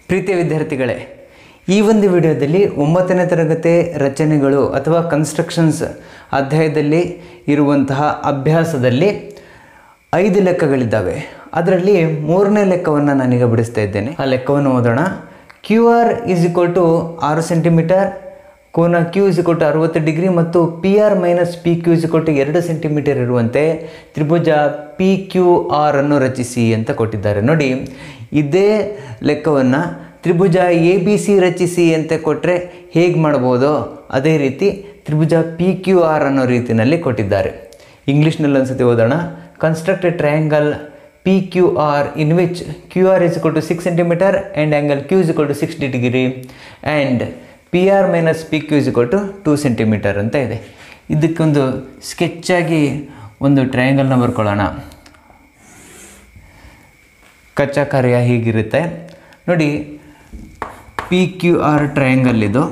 ಪ್ರೀತಿಯ ವಿದ್ಯಾರ್ಥಿಗಳೇ ಈ ಒಂದು ವಿಡಿಯೋದಲ್ಲಿ ಒಂಬತ್ತನೇ ತರಗತಿ ರಚನೆಗಳು ಅಥವಾ ಕನ್ಸ್ಟ್ರಕ್ಷನ್ಸ್ ಅಧ್ಯಾಯದಲ್ಲಿ ಇರುವಂತಹ ಅಭ್ಯಾಸದಲ್ಲಿ ಐದು ಲೆಕ್ಕಗಳಿದ್ದಾವೆ ಅದರಲ್ಲಿ ಮೂರನೇ ಲೆಕ್ಕವನ್ನು ನಾನೀಗ ಬಿಡಿಸ್ತಾ ಇದ್ದೇನೆ ಆ ಲೆಕ್ಕವನ್ನು ಓದೋಣ Q R is equal to ಆರು ಸೆಂಟಿಮೀಟರ್ ಕೋನ ಕ್ಯೂ ಇಸ್ ಟು ಅರವತ್ತು ಡಿಗ್ರಿ ಮತ್ತು P R minus P Q is to ಎರಡು ಸೆಂಟಿಮೀಟರ್ ಇರುವಂತೆ ತ್ರಿಭುಜ ಪಿ ಕ್ಯೂ ಆರ್ ಅನ್ನು ರಚಿಸಿ ಅಂತ ಕೊಟ್ಟಿದ್ದಾರೆ ನೋಡಿ ಇದೇ ಲೆಕ್ಕವನ್ನು ತ್ರಿಭುಜ ಎ ಬಿ ಸಿ ರಚಿಸಿ ಅಂತ ಕೊಟ್ಟರೆ ಹೇಗೆ ಮಾಡ್ಬೋದೋ ಅದೇ ರೀತಿ ತ್ರಿಭುಜ ಪಿ ಕ್ಯೂ ಆರ್ ಅನ್ನೋ ರೀತಿಯಲ್ಲಿ ಕೊಟ್ಟಿದ್ದಾರೆ ಇಂಗ್ಲೀಷ್ನಲ್ಲಿ ಒಂದ್ಸತಿ ಓದೋಣ construct a triangle P Q R in which Q R is to six centimetre and angle Q is to sixty degree and P R minus P Q is to two centimetre ಅಂತ ಇದೆ ಇದಕ್ಕೊಂದು ಸ್ಕೆಚ್ಚಾಗಿ ಒಂದು ಟ್ರಯಾಂಗಲ್ನ ಬರ್ಕೊಳ್ಳೋಣ ಕಚ್ಚಾ ಕಾರ್ಯ ಹೀಗಿರುತ್ತೆ ನೋಡಿ P Q R triangle ಇದು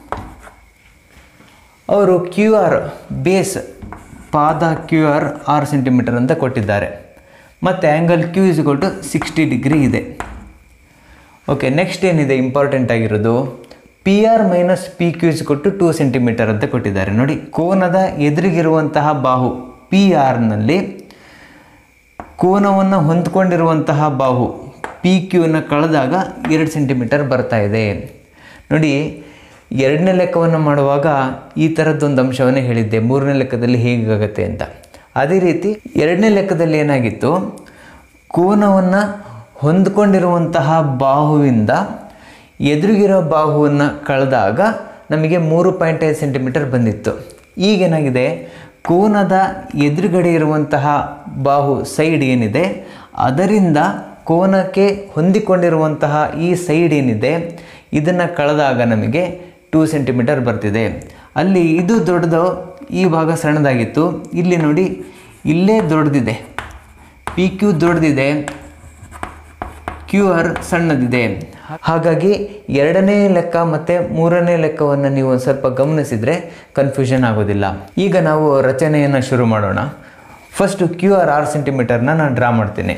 ಅವರು Q R base ಪಾದ ಕ್ಯೂ ಆರ್ ಆರು ಸೆಂಟಿಮೀಟರ್ ಅಂತ ಕೊಟ್ಟಿದ್ದಾರೆ ಮತ್ತು angle Q is to sixty degree ಇದೆ ಓಕೆ ನೆಕ್ಸ್ಟ್ ಏನಿದೆ ಇಂಪಾರ್ಟೆಂಟ್ ಆಗಿರೋದು P R minus P Q is ಕೊಟ್ಟು ಟೂ ಸೆಂಟಿಮೀಟರ್ ಅಂತ ಕೊಟ್ಟಿದ್ದಾರೆ ನೋಡಿ ಕೋನದ ಎದುರಿಗಿರುವಂತಹ ಬಾಹು ಪಿ ಆರ್ನಲ್ಲಿ ಕೋನವನ್ನು ಹೊಂದ್ಕೊಂಡಿರುವಂತಹ ಬಾಹು ಪಿ ಕ್ಯೂನ ಕಳೆದಾಗ ಎರಡು ಸೆಂಟಿಮೀಟರ್ ಬರ್ತಾ ಇದೆ ನೋಡಿ ಎರಡನೇ ಲೆಕ್ಕವನ್ನು ಮಾಡುವಾಗ ಈ ಥರದ್ದೊಂದು ಅಂಶವನ್ನು ಹೇಳಿದ್ದೆ ಮೂರನೇ ಲೆಕ್ಕದಲ್ಲಿ ಹೇಗಾಗತ್ತೆ ಅಂತ ಅದೇ ರೀತಿ ಎರಡನೇ ಲೆಕ್ಕದಲ್ಲಿ ಏನಾಗಿತ್ತು ಕೋನವನ್ನು ಹೊಂದ್ಕೊಂಡಿರುವಂತಹ ಬಾಹುವಿಂದ ಎದುರಿಗಿರೋ ಬಾಹುವನ್ನು ಕಳೆದಾಗ ನಮಗೆ ಮೂರು ಪಾಯಿಂಟ್ ಐದು ಸೆಂಟಿಮೀಟರ್ ಬಂದಿತ್ತು ಈಗೇನಾಗಿದೆ ಕೋನದ ಎದುರುಗಡೆ ಇರುವಂತಹ ಬಾಹು ಸೈಡ್ ಏನಿದೆ ಅದರಿಂದ ಕೋನಕ್ಕೆ ಹೊಂದಿಕೊಂಡಿರುವಂತಹ ಈ ಸೈಡ್ ಏನಿದೆ ಇದನ್ನು ಕಳೆದಾಗ ನಮಗೆ ಟೂ ಸೆಂಟಿಮೀಟರ್ ಬರ್ತಿದೆ ಅಲ್ಲಿ ಇದು ದೊಡ್ಡದು ಈ ಭಾಗ ಸಣ್ಣದಾಗಿತ್ತು ಇಲ್ಲಿ ನೋಡಿ ಇಲ್ಲೇ ದೊಡ್ಡದಿದೆ ಪಿ ಕ್ಯೂ ದೊಡ್ಡದಿದೆ ಕ್ಯೂ ಆರ್ ಸಣ್ಣದಿದೆ ಹಾಗಾಗಿ ಎರಡನೇ ಲೆಕ್ಕ ಮತ್ತು ಮೂರನೇ ಲೆಕ್ಕವನ್ನು ನೀವು ಒಂದು ಸ್ವಲ್ಪ ಗಮನಿಸಿದರೆ ಕನ್ಫ್ಯೂಷನ್ ಆಗೋದಿಲ್ಲ ಈಗ ನಾವು ರಚನೆಯನ್ನು ಶುರು ಮಾಡೋಣ ಫಸ್ಟು ಕ್ಯೂ ಆರ್ ಆರು ಸೆಂಟಿಮೀಟರ್ನ ನಾನು ಡ್ರಾ ಮಾಡ್ತೀನಿ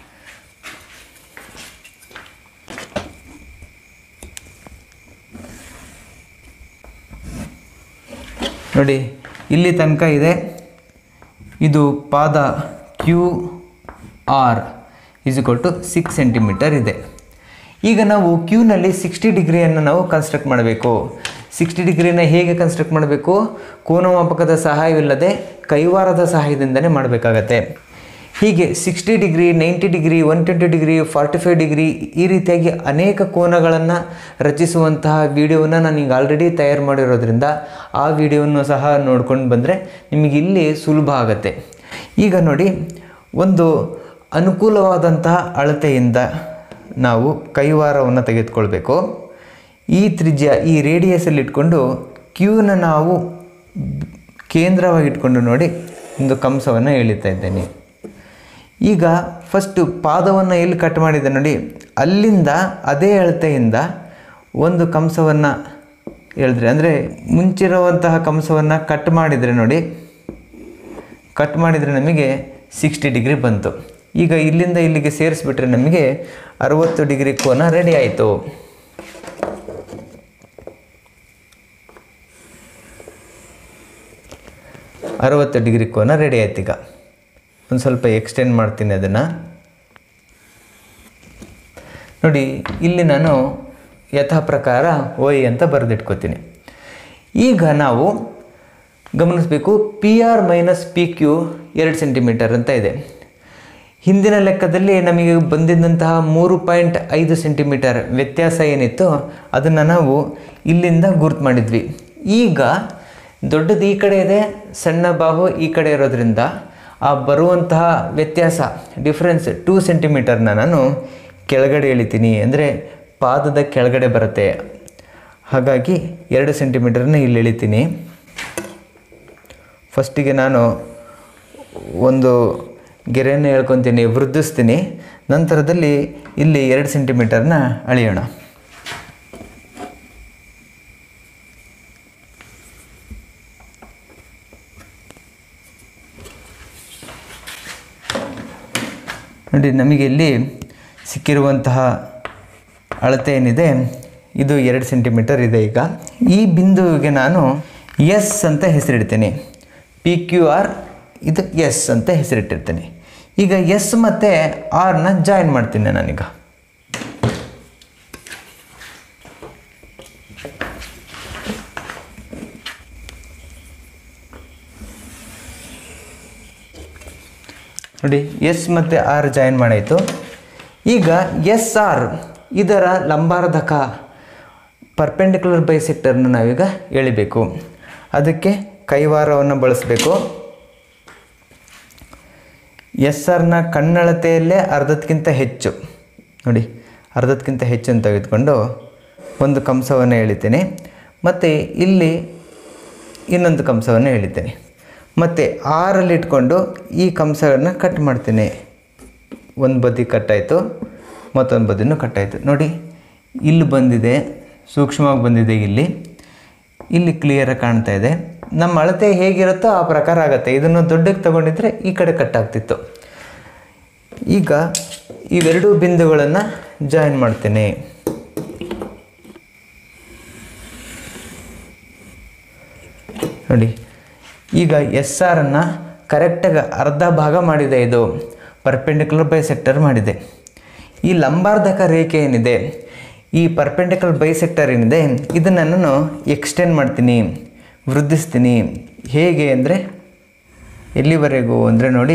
ನೋಡಿ ಇಲ್ಲಿ ತನಕ ಇದೆ ಇದು ಪಾದ Q R is to six centimetre ಇದೆ ಈಗ ನಾವು ಕ್ಯೂನಲ್ಲಿ ಸಿಕ್ಸ್ಟಿ ಡಿಗ್ರಿಯನ್ನು ನಾವು ಕನ್ಸ್ಟ್ರಕ್ಟ್ ಮಾಡಬೇಕು ಸಿಕ್ಸ್ಟಿ ಡಿಗ್ರಿನ ಹೇಗೆ ಕನ್ಸ್ಟ್ರಕ್ಟ್ ಮಾಡಬೇಕು ಕೋನಮಾಪಕದ ಸಹಾಯವಿಲ್ಲದೆ ಕೈವಾರದ ಸಹಾಯದಿಂದನೇ ಮಾಡಬೇಕಾಗತ್ತೆ ಹೀಗೆ sixty degree ninety degree one twenty degree forty five degree ಈ ರೀತಿಯಾಗಿ ಅನೇಕ ಕೋನಗಳನ್ನು ರಚಿಸುವಂತಹ ವಿಡಿಯೋವನ್ನು ನಾನು ಈಗ ಆಲ್ರೆಡಿ ತಯಾರು ಮಾಡಿರೋದ್ರಿಂದ ಆ ವಿಡಿಯೋವನ್ನು ಸಹ ನೋಡ್ಕೊಂಡು ಬಂದರೆ ನಿಮಗೆ ಇಲ್ಲಿ ಸುಲಭ ಆಗುತ್ತೆ ಈಗ ನೋಡಿ ಒಂದು ಅನುಕೂಲವಾದಂತಹ ಅಳತೆಯಿಂದ ನಾವು ಕೈವಾರವನ್ನು ತೆಗೆದುಕೊಳ್ಬೇಕು ಈ ತ್ರಿಜ್ಯ ಈ ರೇಡಿಯಸಲ್ಲಿ ಇಟ್ಕೊಂಡು ಕ್ಯೂನ ನಾವು ಕೇಂದ್ರವಾಗಿ ಇಟ್ಕೊಂಡು ನೋಡಿ ಒಂದು ಕಂಸವನ್ನು ಎಳಿತಾ ಇದ್ದೇನೆ ಈಗ ಫಸ್ಟು ಪಾದವನ್ನು ಎಲ್ಲಿ ಕಟ್ ಮಾಡಿದೆ ನೋಡಿ ಅಲ್ಲಿಂದ ಅದೇ ಅಳತೆಯಿಂದ ಒಂದು ಕಂಸವನ್ನು ಎಳೆದ್ರೆ ಅಂದರೆ ಮುಂಚಿರುವಂತಹ ಕಂಸವನ್ನು ಕಟ್ ಮಾಡಿದರೆ ನೋಡಿ ಕಟ್ ಮಾಡಿದರೆ ನಮಗೆ ಸಿಕ್ಸ್ಟಿ ಡಿಗ್ರಿ ಬಂತು ಈಗ ಇಲ್ಲಿಂದ ಇಲ್ಲಿಗೆ ಸೇರಿಸ್ಬಿಟ್ರೆ ನಮಗೆ ಅರುವತ್ತು ಡಿಗ್ರಿ ಕೋನ ರೆಡಿ ಆಯಿತು ಅರುವತ್ತು ಡಿಗ್ರಿ ಕೋನ ರೆಡಿ ಆಯ್ತು ಈಗ ಒಂದು ಸ್ವಲ್ಪ ಎಕ್ಸ್ಟೆಂಡ್ ಮಾಡ್ತೀನಿ ಅದನ್ನು ನೋಡಿ ಇಲ್ಲಿ ನಾನು ಯಥಾ ಪ್ರಕಾರ ಒಯ್ ಅಂತ ಬರೆದಿಟ್ಕೋತೀನಿ ಈಗ ನಾವು ಗಮನಿಸಬೇಕು P R minus P Q ಎರಡು ಸೆಂಟಿಮೀಟರ್ ಅಂತ ಇದೆ ಹಿಂದಿನ ಲೆಕ್ಕದಲ್ಲಿ ನಮಗೆ ಬಂದಿದ್ದಂತಹ ಮೂರು ಪಾಯಿಂಟ್ ಐದು ಸೆಂಟಿಮೀಟರ್ ವ್ಯತ್ಯಾಸ ಏನಿತ್ತು ಅದನ್ನು ನಾವು ಇಲ್ಲಿಂದ ಗುರ್ತು ಮಾಡಿದ್ವಿ ಈಗ ದೊಡ್ಡದು ಈ ಕಡೆ ಇದೆ ಸಣ್ಣ ಬಾಹು ಈ ಕಡೆ ಇರೋದ್ರಿಂದ ಆ ಬರುವಂತಹ ವ್ಯತ್ಯಾಸ ಡಿಫ್ರೆನ್ಸ್ ಟೂ ಸೆಂಟಿಮೀಟರ್ನ ನಾನು ಕೆಳಗಡೆ ಎಳಿತೀನಿ ಅಂದರೆ ಪಾದದ ಕೆಳಗಡೆ ಬರುತ್ತೆ ಹಾಗಾಗಿ ಎರಡು ಸೆಂಟಿಮೀಟರ್ನ ಇಲ್ಲಿ ಎಳಿತೀನಿ ಫಸ್ಟಿಗೆ ನಾನು ಒಂದು ಗೆರೆಯನ್ನು ಹೇಳ್ಕೊತೀನಿ ವೃದ್ಧಿಸ್ತೀನಿ ನಂತರದಲ್ಲಿ ಇಲ್ಲಿ ಎರಡು ಸೆಂಟಿಮೀಟರ್ನ ಅಳೆಯೋಣ ನೋಡಿ ನಮಗೆ ಇಲ್ಲಿ ಸಿಕ್ಕಿರುವಂತಹ ಅಳತೆ ಏನಿದೆ ಇದು ಎರಡು ಸೆಂಟಿಮೀಟರ್ ಇದೆ ಈಗ ಈ ಬಿಂದುವಿಗೆ ನಾನು ಎಸ್ ಅಂತ ಹೆಸರಿಡ್ತೀನಿ ಪಿ ಕ್ಯೂ ಆರ್ ಇದು ಎಸ್ ಅಂತ ಹೆಸರಿಟ್ಟಿರ್ತೀನಿ ಈಗ ಎಸ್ ಮತ್ತು ಆರ್ನ ಜಾಯಿನ್ ಮಾಡ್ತೀನಿ ನಾನೀಗ ನೋಡಿ ಎಸ್ ಮತ್ತು ಆರ್ ಜಾಯಿನ್ ಮಾಡಾಯಿತು ಈಗ ಎಸ್ ಆರ್ ಇದರ ಲಂಬಾರ್ಧಕ ಪರ್ಪೆಂಡಿಕ್ಯುಲರ್ ಬೈಸೆಕ್ಟರ್ನ ನಾವೀಗ ಎಳಿಬೇಕು ಅದಕ್ಕೆ ಕೈವಾರವನ್ನು ಬಳಸಬೇಕು ಎಸ್ ಆರ್ನ ಕಣ್ಣಳತೆಯಲ್ಲೇ ಅರ್ಧಕ್ಕಿಂತ ಹೆಚ್ಚು ನೋಡಿ ಅರ್ಧಕ್ಕಿಂತ ಹೆಚ್ಚನ್ನು ತೆಗೆದುಕೊಂಡು ಒಂದು ಕಂಸವನ್ನು ಎಳಿತೀನಿ ಮತ್ತು ಇಲ್ಲಿ ಇನ್ನೊಂದು ಕಂಸವನ್ನು ಎಳಿತೀನಿ ಮತ್ತು ಆರಲ್ಲಿ ಇಟ್ಕೊಂಡು ಈ ಕಂಸವನ್ನು ಕಟ್ ಮಾಡ್ತೀನಿ ಒಂದು ಬದಿ ಕಟ್ಟಾಯಿತು ಮತ್ತೊಂದು ಬದಿನೂ ಕಟ್ಟಾಯಿತು ನೋಡಿ ಇಲ್ಲಿ ಬಂದಿದೆ ಸೂಕ್ಷ್ಮವಾಗಿ ಬಂದಿದೆ ಇಲ್ಲಿ ಇಲ್ಲಿ ಕ್ಲಿಯರಾಗಿ ಕಾಣ್ತಾ ಇದೆ ನಮ್ಮ ಅಳತೆ ಹೇಗಿರುತ್ತೋ ಆ ಪ್ರಕಾರ ಆಗುತ್ತೆ ಇದನ್ನು ದೊಡ್ಡಕ್ಕೆ ತಗೊಂಡಿದ್ರೆ ಈ ಕಡೆ ಕಟ್ ಆಗ್ತಿತ್ತು ಈಗ ಇವೆರಡೂ ಬಿಂದುಗಳನ್ನು ಜಾಯಿನ್ ಮಾಡ್ತೀನಿ ನೋಡಿ ಈಗ ಎಸ್ ಆರನ್ನು ಕರೆಕ್ಟಾಗಿ ಅರ್ಧ ಭಾಗ ಮಾಡಿದೆ ಇದು ಪರ್ಪೆಂಡಿಕ್ಯುಲರ್ ಬೈ ಸೆಕ್ಟರ್ ಮಾಡಿದೆ ಈ ಲಂಬಾರ್ಧಕ ರೇಖೆ ಏನಿದೆ ಈ ಪರ್ಪೆಂಡಿಕ್ಯುಲರ್ ಬೈ ಸೆಕ್ಟರ್ ಏನಿದೆ ಇದನ್ನು ನಾನು ಎಕ್ಸ್ಟೆಂಡ್ ಮಾಡ್ತೀನಿ ವೃದ್ಧಿಸ್ತೀನಿ ಹೇಗೆ ಅಂದರೆ ಎಲ್ಲಿವರೆಗೂ ಅಂದರೆ ನೋಡಿ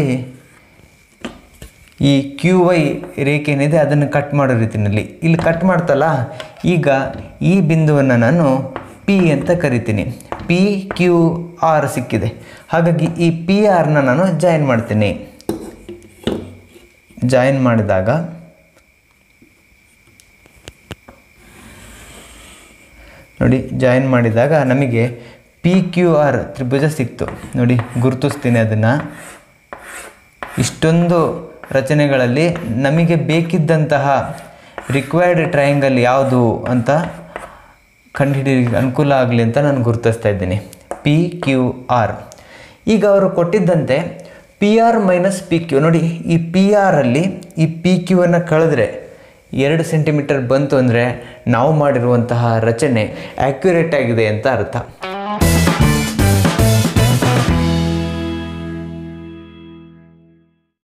ಈ ಕ್ಯೂ ವೈ ರೇಖೆ ಏನಿದೆ ಅದನ್ನು ಕಟ್ ಮಾಡೋ ರೀತಿಯಲ್ಲಿ ಇಲ್ಲಿ ಕಟ್ ಮಾಡ್ತಲ್ಲ ಈಗ ಈ ಬಿಂದುವನ್ನು ನಾನು ಪಿ ಅಂತ ಕರಿತೀನಿ ಪಿ ಕ್ಯೂ ಆರ್ ಸಿಕ್ಕಿದೆ ಹಾಗಾಗಿ ಈ ಪಿ ಆರ್ನ ನಾನು ಜಾಯಿನ್ ಮಾಡ್ತೀನಿ ಜಾಯಿನ್ ಮಾಡಿದಾಗ ನೋಡಿ ಜಾಯಿನ್ ಮಾಡಿದಾಗ ನಮಗೆ ಪಿ ಕ್ಯೂ ಆರ್ ತ್ರಿಭುಜ ಸಿಕ್ತು ನೋಡಿ ಗುರುತಿಸ್ತೀನಿ ಅದನ್ನು ಇಷ್ಟೊಂದು ರಚನೆಗಳಲ್ಲಿ ನಮಗೆ ಬೇಕಿದ್ದಂತಹ ರಿಕ್ವೈರ್ಡ್ ಟ್ರಯಾಂಗಲ್ ಯಾವುದು ಅಂತ ಕಂಡುಹಿಡಿಯಲಿಕ್ಕೆ ಅನುಕೂಲ ಆಗಲಿ ಅಂತ ನಾನು ಗುರುತಿಸ್ತಾ ಇದ್ದೀನಿ ಪಿ ಕ್ಯೂ ಆರ್ ಈಗ ಅವರು ಕೊಟ್ಟಿದ್ದಂತೆ P R minus P Q ನೋಡಿ ಈ ಪಿ ಆರಲ್ಲಿ ಈ ಪಿ ಕ್ಯೂವನ್ನು ಕಳೆದ್ರೆ ಎರಡು ಸೆಂಟಿಮೀಟರ್ ಬಂತು ಅಂದರೆ ನಾವು ಮಾಡಿರುವಂತಹ ರಚನೆ ಆ್ಯಕ್ಯುರೇಟ್ ಆಗಿದೆ ಅಂತ ಅರ್ಥ